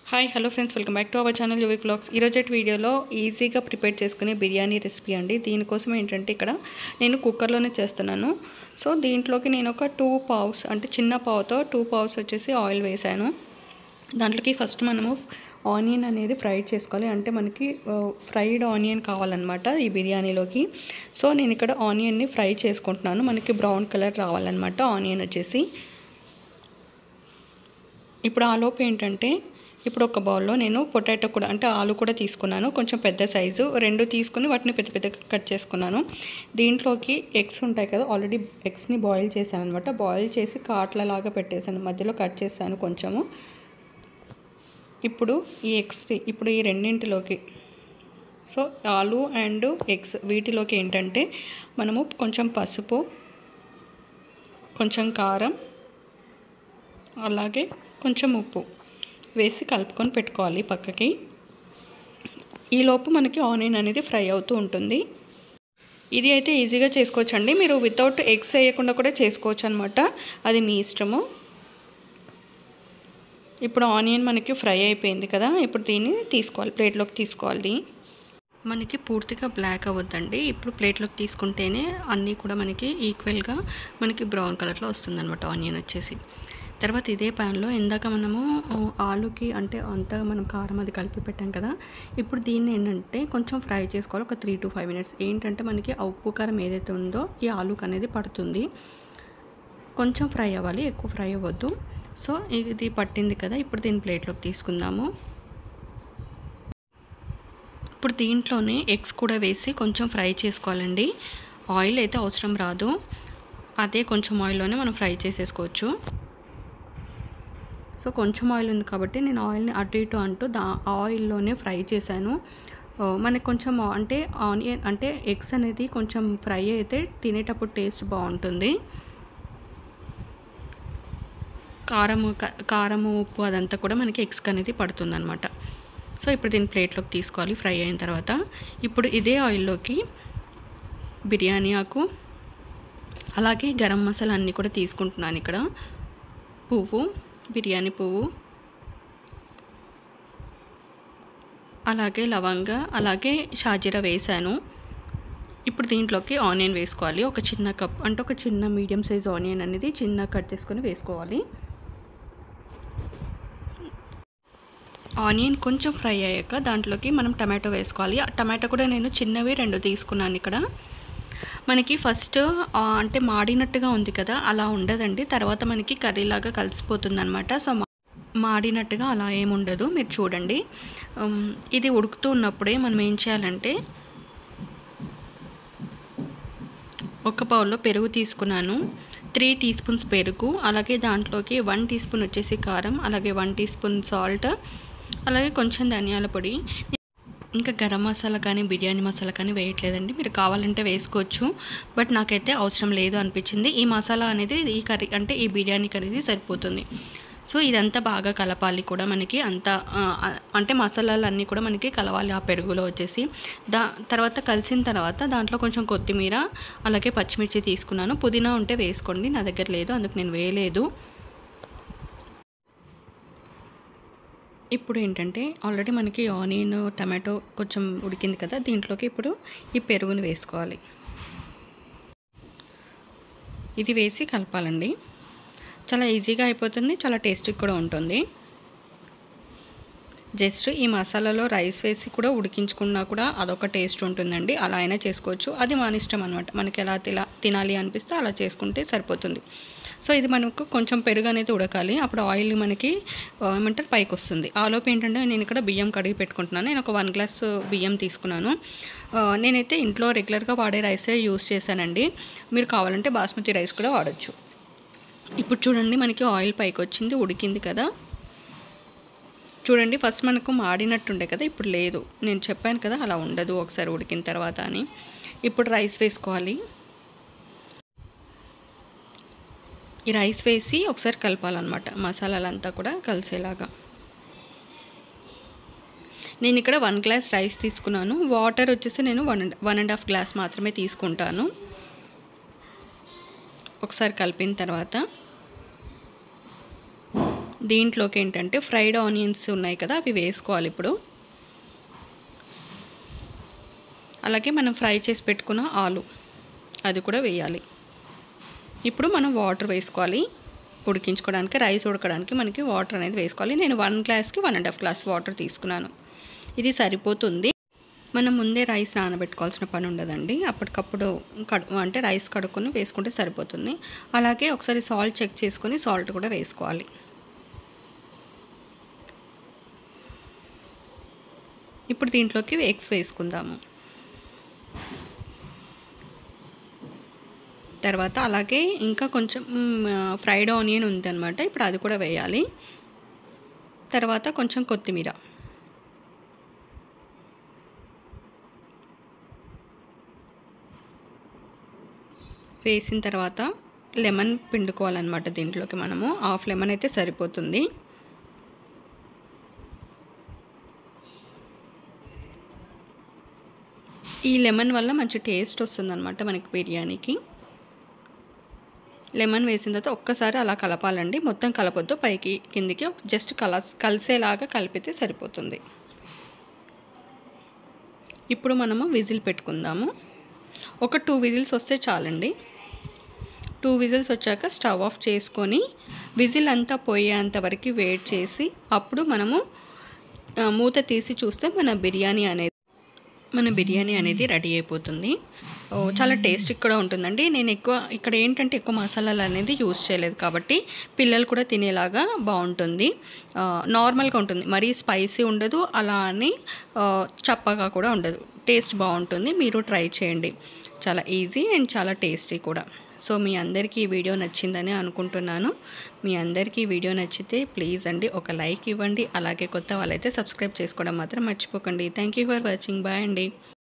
hi hello friends welcome back to our channel Yuvi vlogs ఈరోజు వీడియోలో ఈజీగా ప్రిపేర్ చేసుకునే బిర్యానీ రెసిపీ అండి దీనికోసం ఏంటంటే ఇక్కడ నేను కుక్కర్లోనే చేస్తున్నాను సో దీంట్లోకి నేను ఒక టూ పావుస్ అంటే చిన్న పావుతో టూ పావుస్ వచ్చేసి ఆయిల్ వేసాను దాంట్లోకి ఫస్ట్ మనము ఆనియన్ అనేది ఫ్రై చేసుకోవాలి అంటే మనకి ఫ్రైడ్ ఆనియన్ కావాలన్నమాట ఈ బిర్యానీలోకి సో నేను ఇక్కడ ఆనియన్ని ఫ్రై చేసుకుంటున్నాను మనకి బ్రౌన్ కలర్ రావాలన్నమాట ఆనియన్ వచ్చేసి ఇప్పుడు ఆ లోపు ఏంటంటే ఇప్పుడు ఒక బౌల్లో నేను పొటాటో కూడా అంటే ఆలు కూడా తీసుకున్నాను కొంచెం పెద్ద సైజు రెండు తీసుకుని వాటిని పెద్ద పెద్దగా కట్ చేసుకున్నాను దీంట్లోకి ఎగ్స్ ఉంటాయి కదా ఆల్రెడీ ఎగ్స్ని బాయిల్ చేశాను అనమాట బాయిల్ చేసి కాట్లలాగా పెట్టేశాను మధ్యలో కట్ చేశాను కొంచెము ఇప్పుడు ఈ ఎగ్స్ ఇప్పుడు ఈ రెండింటిలోకి సో ఆలు అండ్ ఎగ్స్ వీటిలోకి ఏంటంటే మనము కొంచెం పసుపు కొంచెం కారం అలాగే కొంచెం ఉప్పు వేసి కలుపుకొని పెట్టుకోవాలి పక్కకి ఈలోపు మనకి ఆనియన్ అనేది ఫ్రై అవుతూ ఉంటుంది ఇది అయితే ఈజీగా చేసుకోవచ్చండి మీరు వితౌట్ ఎగ్స్ వేయకుండా కూడా చేసుకోవచ్చు అనమాట అది మీ ఇష్టము ఇప్పుడు ఆనియన్ మనకి ఫ్రై అయిపోయింది కదా ఇప్పుడు దీన్ని తీసుకోవాలి ప్లేట్లోకి తీసుకోవాలి మనకి పూర్తిగా బ్లాక్ అవ్వద్దండి ఇప్పుడు ప్లేట్లోకి తీసుకుంటేనే అన్నీ కూడా మనకి ఈక్వల్గా మనకి బ్రౌన్ కలర్లో వస్తుంది అనమాట ఆనియన్ వచ్చేసి తర్వాత ఇదే ప్యాన్లో ఇందాక మనము ఆలుకి అంటే అంతా మనం కారం అది కలిపి పెట్టాం కదా ఇప్పుడు దీన్ని ఏంటంటే కొంచెం ఫ్రై చేసుకోవాలి ఒక త్రీ టు ఫైవ్ మినిట్స్ ఏంటంటే మనకి ఆ ఉప్పు కారం ఏదైతే ఉందో ఈ ఆలుకు అనేది పడుతుంది కొంచెం ఫ్రై అవ్వాలి ఎక్కువ ఫ్రై అవ్వద్దు సో ఇది పట్టింది కదా ఇప్పుడు దీని ప్లేట్లోకి తీసుకుందాము ఇప్పుడు దీంట్లోనే ఎగ్స్ కూడా వేసి కొంచెం ఫ్రై చేసుకోవాలండి ఆయిల్ అయితే అవసరం రాదు అదే కొంచెం ఆయిల్లోనే మనం ఫ్రై చేసేసుకోవచ్చు సో కొంచెం ఆయిల్ ఉంది కాబట్టి నేను ఆయిల్ని అటు ఇటు అంటూ దా ఆయిల్లోనే ఫ్రై చేశాను మనకి కొంచెం అంటే ఆనియన్ అంటే ఎగ్స్ అనేది కొంచెం ఫ్రై అయితే తినేటప్పుడు టేస్ట్ బాగుంటుంది కారము కారము ఉప్పు అదంతా కూడా మనకి ఎగ్స్కి అనేది పడుతుంది అనమాట సో ఇప్పుడు దీన్ని ప్లేట్లోకి తీసుకోవాలి ఫ్రై అయిన తర్వాత ఇప్పుడు ఇదే ఆయిల్లోకి బిర్యానీ ఆకు అలాగే గరం మసాలా అన్నీ కూడా తీసుకుంటున్నాను ఇక్కడ పువ్వు బిర్యానీ పువ్వు అలాగే లవంగ అలాగే షాజీరా వేసాను ఇప్పుడు దీంట్లోకి ఆనియన్ వేసుకోవాలి ఒక చిన్న కప్ అంటే ఒక చిన్న మీడియం సైజ్ ఆనియన్ అనేది చిన్న కట్ చేసుకొని వేసుకోవాలి ఆనియన్ కొంచెం ఫ్రై అయ్యాక దాంట్లోకి మనం టమాటో వేసుకోవాలి టమాటో కూడా నేను చిన్నవి రెండు తీసుకున్నాను ఇక్కడ మనకి ఫస్ట్ అంటే మాడినట్టుగా ఉంది కదా అలా ఉండదండి తర్వాత మనకి కర్రీలాగా కలిసిపోతుంది అనమాట సో మాడినట్టుగా అలా ఏముండదు మీరు చూడండి ఇది ఉడుకుతూ ఉన్నప్పుడే మనం ఏం చేయాలంటే ఒక బౌల్లో పెరుగు తీసుకున్నాను త్రీ టీ స్పూన్స్ పెరుగు అలాగే దాంట్లోకి వన్ టీ స్పూన్ వచ్చేసి కారం అలాగే వన్ టీ స్పూన్ సాల్ట్ అలాగే కొంచెం ధనియాల పొడి ఇంకా గరం మసాలా కానీ బిర్యానీ మసాలా కానీ వేయట్లేదండి మీరు కావాలంటే వేసుకోవచ్చు బట్ నాకైతే అవసరం లేదు అనిపించింది ఈ మసాలా అనేది ఈ కర్రీ అంటే ఈ బిర్యానీకి అనేది సరిపోతుంది సో ఇదంతా బాగా కలపాలి కూడా మనకి అంతా అంటే మసాలాలు అన్నీ కూడా మనకి కలవాలి ఆ పెరుగులో వచ్చేసి దా తర్వాత కలిసిన తర్వాత దాంట్లో కొంచెం కొత్తిమీర అలాగే పచ్చిమిర్చి తీసుకున్నాను పుదీనా ఉంటే వేసుకోండి నా దగ్గర లేదు అందుకు నేను వేయలేదు ఇప్పుడు ఏంటంటే ఆల్రెడీ మనకి ఆనియన్ టమాటో కొంచెం ఉడికింది కదా దీంట్లోకి ఇప్పుడు ఈ పెరుగుని వేసుకోవాలి ఇది వేసి కలపాలండి చాలా ఈజీగా అయిపోతుంది చాలా టేస్టీ కూడా ఉంటుంది జస్ట్ ఈ మసాలాలో రైస్ వేసి కూడా ఉడికించుకున్నా కూడా అదొక టేస్ట్ ఉంటుందండి అలా అయినా చేసుకోవచ్చు అది మన ఇష్టం అనమాట మనకి ఎలా తిలా తినాలి అనిపిస్తే అలా చేసుకుంటే సరిపోతుంది సో ఇది మనకు కొంచెం పెరుగు అనేది ఉడకాలి అప్పుడు ఆయిల్ మనకి ఏమంటారు పైకి వస్తుంది ఆలోపు ఏంటంటే నేను ఇక్కడ బియ్యం కడిగి పెట్టుకుంటున్నాను నేను ఒక వన్ గ్లాస్ బియ్యం తీసుకున్నాను నేనైతే ఇంట్లో రెగ్యులర్గా వాడే రైసే యూస్ చేశానండి మీరు కావాలంటే బాస్మతి రైస్ కూడా వాడచ్చు ఇప్పుడు చూడండి మనకి ఆయిల్ పైకి వచ్చింది ఉడికింది కదా చూడండి ఫస్ట్ మనకు మాడినట్టుండే కదా ఇప్పుడు లేదు నేను చెప్పాను కదా అలా ఉండదు ఒకసారి ఉడికిన తర్వాత అని ఇప్పుడు రైస్ వేసుకోవాలి ఈ రైస్ వేసి ఒకసారి కలపాలన్నమాట మసాలాలంతా కూడా కలిసేలాగా నేను ఇక్కడ వన్ గ్లాస్ రైస్ తీసుకున్నాను వాటర్ వచ్చేసి నేను one one and half glass మాత్రమే తీసుకుంటాను ఒకసారి కలిపిన తర్వాత దీంట్లోకి ఏంటంటే ఫ్రైడ్ ఆనియన్స్ ఉన్నాయి కదా అవి వేసుకోవాలి ఇప్పుడు అలాగే మనం ఫ్రై చేసి పెట్టుకున్న ఆలు అది కూడా వేయాలి ఇప్పుడు మనం వాటర్ వేసుకోవాలి ఉడికించుకోవడానికి రైస్ ఉడకడానికి మనకి వాటర్ అనేది వేసుకోవాలి నేను వన్ గ్లాస్కి one and half glass water తీసుకున్నాను ఇది సరిపోతుంది మనం ముందే రైస్ నానబెట్టుకోవాల్సిన పని ఉండదండి అప్పటికప్పుడు కడు అంటే రైస్ కడుక్కొని వేసుకుంటే సరిపోతుంది అలాగే ఒకసారి సాల్ట్ చెక్ చేసుకొని సాల్ట్ కూడా వేసుకోవాలి ఇప్పుడు దీంట్లోకి ఎగ్స్ వేసుకుందాము తర్వాత అలాగే ఇంకా కొంచెం ఫ్రైడ్ ఆనియన్ ఉందన్నమాట ఇప్పుడు అది కూడా వేయాలి తర్వాత కొంచెం కొత్తిమీర వేసిన తర్వాత లెమన్ పిండుకోవాలన్నమాట దీంట్లోకి మనము హాఫ్ లెమన్ అయితే సరిపోతుంది ఈ లెమన్ వల్ల మంచి టేస్ట్ వస్తుందన్నమాట మనకి బిర్యానీకి లెమన్ వేసిన తర్వాత ఒక్కసారి అలా కలపాలండి మొత్తం కలపొద్దు పైకి కిందికి జస్ట్ కల కలిసేలాగా కలిపితే సరిపోతుంది ఇప్పుడు మనము విజిల్ పెట్టుకుందాము ఒక టూ విజిల్స్ వస్తే చాలండి టూ విజిల్స్ వచ్చాక స్టవ్ ఆఫ్ చేసుకొని విజిల్ అంతా పోయేంత వరకు వెయిట్ చేసి అప్పుడు మనము మూత తీసి చూస్తే మన బిర్యానీ అనేది మన బిర్యానీ అనేది రెడీ అయిపోతుంది చాలా టేస్ట్ కూడా ఉంటుందండి నేను ఎక్కువ ఇక్కడ ఏంటంటే ఎక్కువ మసాలాలు అనేది యూస్ చేయలేదు కాబట్టి పిల్లలు కూడా తినేలాగా బాగుంటుంది నార్మల్గా ఉంటుంది మరీ స్పైసీ ఉండదు అలా అని చప్పగా కూడా ఉండదు టేస్ట్ బాగుంటుంది మీరు ట్రై చేయండి చాలా ఈజీ అండ్ చాలా టేస్టీ కూడా సో మీ అందరికీ ఈ వీడియో నచ్చిందని అనుకుంటున్నాను మీ అందరికీ ఈ వీడియో నచ్చితే ప్లీజ్ అండి ఒక లైక్ ఇవ్వండి అలాగే కొత్త వాళ్ళైతే సబ్స్క్రైబ్ చేసుకోవడం మాత్రం మర్చిపోకండి thank you for watching bye అండి